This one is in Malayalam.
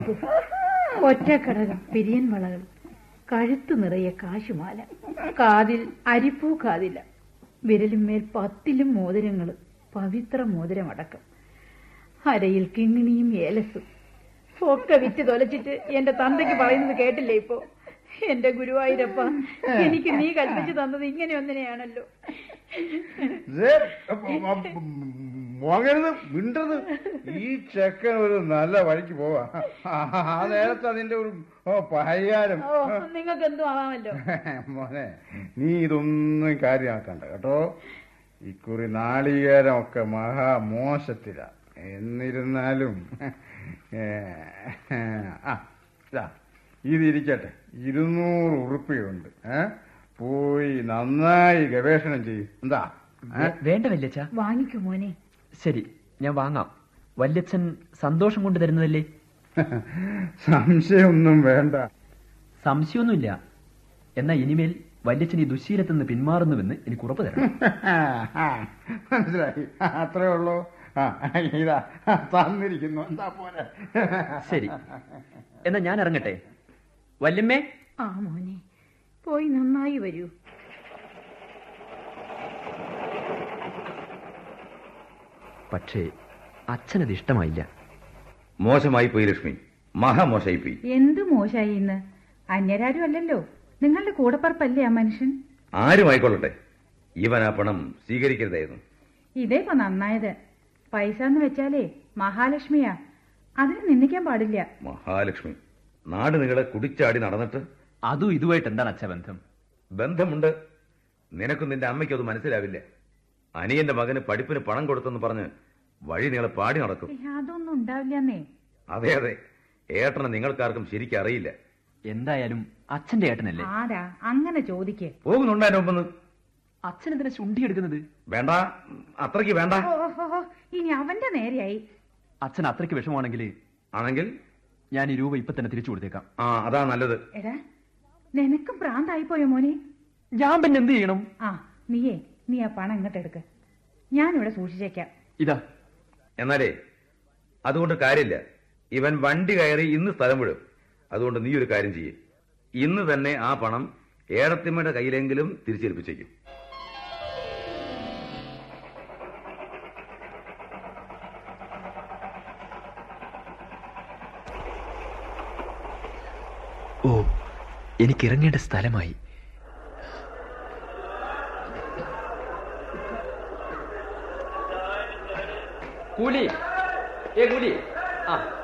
ഒറ്റക്കടകം പിരിയൻ വളകൾ കഴുത്തു നിറയെ കാശുമാല കാതിൽ അരിപ്പൂ കാതില്ല വിരലിന്മേൽ പത്തിലും മോതിരങ്ങൾ പവിത്ര മോതിരമടക്കം അരയിൽ കിങ്ങിണിയും ഏലസും ഒക്കെ വിറ്റ് തൊലച്ചിട്ട് എന്റെ തന്തയ്ക്ക് പറയുന്നത് കേട്ടില്ലേ ഇപ്പോ എന്റെ ഗുരുവായൂരപ്പ എനിക്ക് നീ കൽപ്പിച്ചു തന്നത് ഇങ്ങനെ ഒന്നിനെയാണല്ലോ ദേ, അപ്പ- അപ്പ- മോങ്ങരുത് മിണ്ടരുത് ഈ ചെക്കൻ ഒരു നല്ല വഴിക്ക് പോവാ ആ നേരത്തെ അതിന്റെ ഒരു ഓ, പരിഹാരം ഓ നിങ്ങൾക്ക് എന്തും ആവാമല്ലോ മോനെ നീ ഇതൊന്നും കാര്യമാക്കണ്ട കേട്ടോ ഇക്കുറി നാളികേരം ഒക്കെ മഹാമോശത്തില എന്നിരുന്നാലും ഏ, ആ ഇതാ ഇതിരിക്കട്ടെ ഇരുന്നൂറ് ഉറുപ്പിയുണ്ട് ഏ പോയി നന്നായി ഗവേഷണം ചെയ്യും എന്താ ഏ? വേണ്ട വല്യച്ഛ വാങ്ങിക്കോ മോനെ ശരി ഞാൻ വാങ്ങാം വല്യച്ഛൻ സന്തോഷം കൊണ്ട് തരുന്നതല്ലേ സംശയമൊന്നും വേണ്ട സംശയമൊന്നുമില്ല എന്നാ ഇനിമേൽ വല്യച്ഛൻ ഈ ദുശീലത്തിൽ നിന്ന് പിന്മാറുന്നുവെന്ന് എനിക്ക് ഉറപ്പ് തരണം മനസ്സിലായി അത്രേ ഉള്ളൂ ആ ഇതാ തന്നിരിക്കുന്നു എന്താ പോലെ ശരി എന്നാ ഞാൻ ഇറങ്ങട്ടെ വല്യമ്മേ ആ മോനെ പോയി നന്നായി വരൂ പക്ഷേ അച്ഛനത് ഇഷ്ടമായില്ല മോശമായി പോയി ലക്ഷ്മി മഹാമോശമായി പോയി എന്ത് മോശായി ഇന്ന് അന്യരാരും അല്ലല്ലോ നിങ്ങളുടെ കൂടപ്പറപ്പല്ലേ ആ മനുഷ്യൻ ആരും ആയിക്കൊള്ളട്ടെ ഇവൻ ആ പണം സ്വീകരിക്കരുതായിരുന്നു ഇതേപ്പോ നന്നായത് പൈസ എന്ന് വെച്ചാലേ മഹാലക്ഷ്മിയാ അതിന് നിന്ദിക്കാൻ പാടില്ല മഹാലക്ഷ്മി നാട് നിങ്ങളെ കുടിച്ചാടി നടന്നിട്ട് അതും ഇതുമായിട്ട് എന്താണ് അച്ഛ ബന്ധം ബന്ധമുണ്ട് നിനക്കും നിന്റെ അമ്മയ്ക്കും അത് മനസ്സിലാവില്ല അനിയന്റെ മകന് പഠിപ്പിന് പണം കൊടുത്തെന്ന് പറഞ്ഞ് വഴി നിങ്ങളെ പാടി നടക്കും ഏ, അതൊന്നും ഉണ്ടാവില്ലെന്നേ അതെ അതെ ഏട്ടനെ നിങ്ങൾക്കാർക്കും ശരിക്കും അറിയില്ല എന്തായാലും അച്ഛന്റെ ഏട്ടനല്ലേ ആരാ അങ്ങനെ ചോദിക്കേ പോകുന്നുണ്ട് അതിന്റെ മുമ്പെന്ന് അച്ഛൻ എന്തിനാ ചുണ്ടിയെടുക്കുന്നത് വേണ്ട അത്രയ്ക്ക് വേണ്ട ഓ, ഓ, ഓ, ഇനി അവന്റെ നേരെയായി അച്ഛൻ അത്രയ്ക്ക് വിഷമമാണെങ്കിൽ ആണെങ്കിൽ ഞാൻ ഈ രൂപ ഇപ്പൊ തന്നെ തിരിച്ചു കൊടുത്തേക്കാം ആ അതാ നല്ലത് എടാ നിനക്കും ഭ്രാന്തായിപ്പോയോ മോനെ ഞാൻ പിന്നെ എന്ത് ചെയ്യണം ആ നീയേ നീ ആ പണം ഇങ്ങോട്ട് എടുക്ക് ഞാനിവിടെ സൂക്ഷിച്ചേക്കാം ഇതാ എന്നാലേ അതുകൊണ്ട് കാര്യമില്ല ഇവൻ വണ്ടി കയറി ഇന്ന് സ്ഥലം വിടും അതുകൊണ്ട് നീ ഒരു കാര്യം ചെയ്യ് ഇന്ന് തന്നെ ആ പണം ഏടത്തിമ്മയുടെ കയ്യിലെങ്കിലും തിരിച്ചേൽപ്പിച്ചേക്കും ഓ എനിക്ക് ഇറങ്ങേണ്ട സ്ഥലമായി കൂലി ഏ കൂലി ആ